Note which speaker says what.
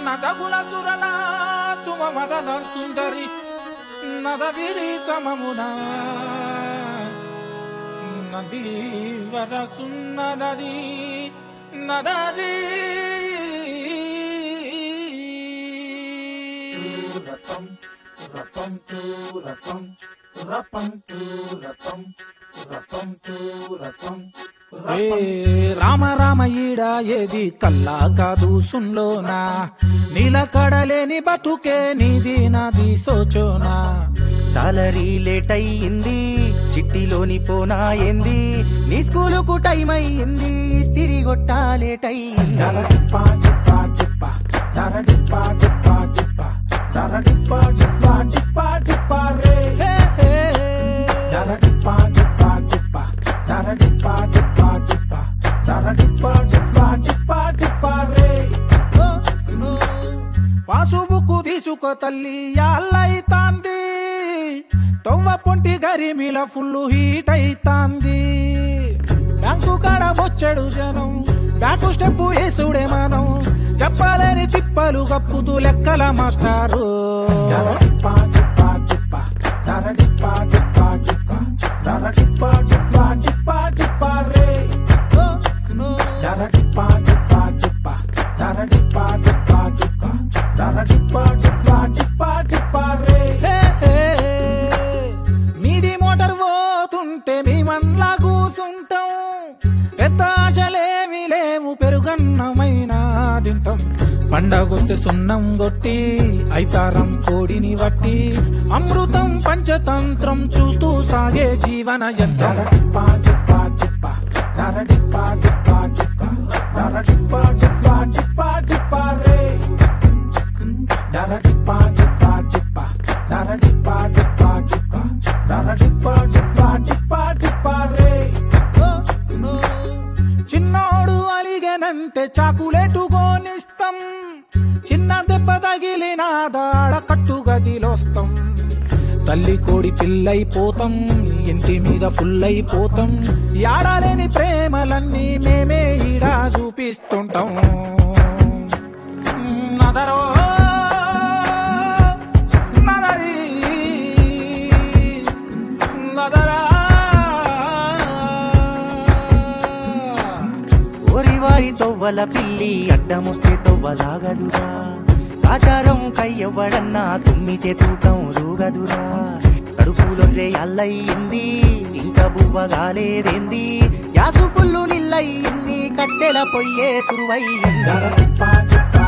Speaker 1: నజగుల సురల చుమ మదన సుందరి నదవిరి సమమున నది వరసున్నది నదరి రపం రపం తూ రపం రపం తూ రపం రపం తూ రపం ఏ రామ రామ ఈడ ఏది కల్లా కాదు సున్లోనా నీల కడలేని బతుకే నీది నాది సోచోనా
Speaker 2: సాలరీ లేట్ అయ్యింది చిట్టిలోని ఫోన్ అయింది నీ స్కూలుకు టైం అయ్యింది స్తిరి గొట్ట లేట్ అయ్యింది
Speaker 1: దర డిప్పా డిప్పా డిప్పా దర డిప్పా డిప్పా డిప్పా దర డిప్పా డిప్పా డిప్పా డిప్పా రే హే హే దర డిప్పా డిప్పా డిప్పా దర డిప్పా డిప్పా డిప్పా దర డిప్పా డిప్పా డిప్పా డిప్పా రే పాసుబుక్కు తీసుకో తల్లి యాళ్ళైతాంది తొవ్వ పొంటి గరిమిల ఫుల్ హీట్ అయితాంది బ్యాంకు కాడ బొచ్చడు జనం బ్యాకు స్టెప్ వేసుడే మనం చెప్పలేని తిప్పలు కప్పుతూ లెక్కల మాస్టారు మీది మోటార్ పోతుంటే మీ మన్లా కూసుంటాం పెద్ద ఆశలేమి లేవు పెరుగన్నమైనా తింటాం పండగొస్తే సున్నం కొట్టి ఐతారం కోడిని వట్టి అమృతం పంచతంత్రం చూస్తూ సాగే జీవన యంత్రం చిన్నోడు అలిగనంటే చాకులేటు గోనిస్తాం చిన్న దెబ్బ తగిలిన దాడ కట్టు గదిలోస్తాం తల్లి కోడి పిల్లైపోతాం ఇంటి మీద ఫుల్ అయిపోతాం యాడాలేని ప్రేమలన్నీ మేమే ఈడా చూపిస్తుంటాం నదరో నదరీ నదరా
Speaker 2: ఓరి వారి తొవ్వల పిల్లి అడ్డమొస్తే తొవ్వ సాగదురా ఆచారం కయ్యవ్వడన్నా తుమ్మితే తూకం రూగదురా కడుపులొర్రే అల్లయ్యింది ఇంకా బువ్వగాలేదేంది యాసు ఫుల్లు నిల్లయ్యింది కట్టెల పొయ్యే సురువయ్యింది
Speaker 1: చిప్ప చిప్ప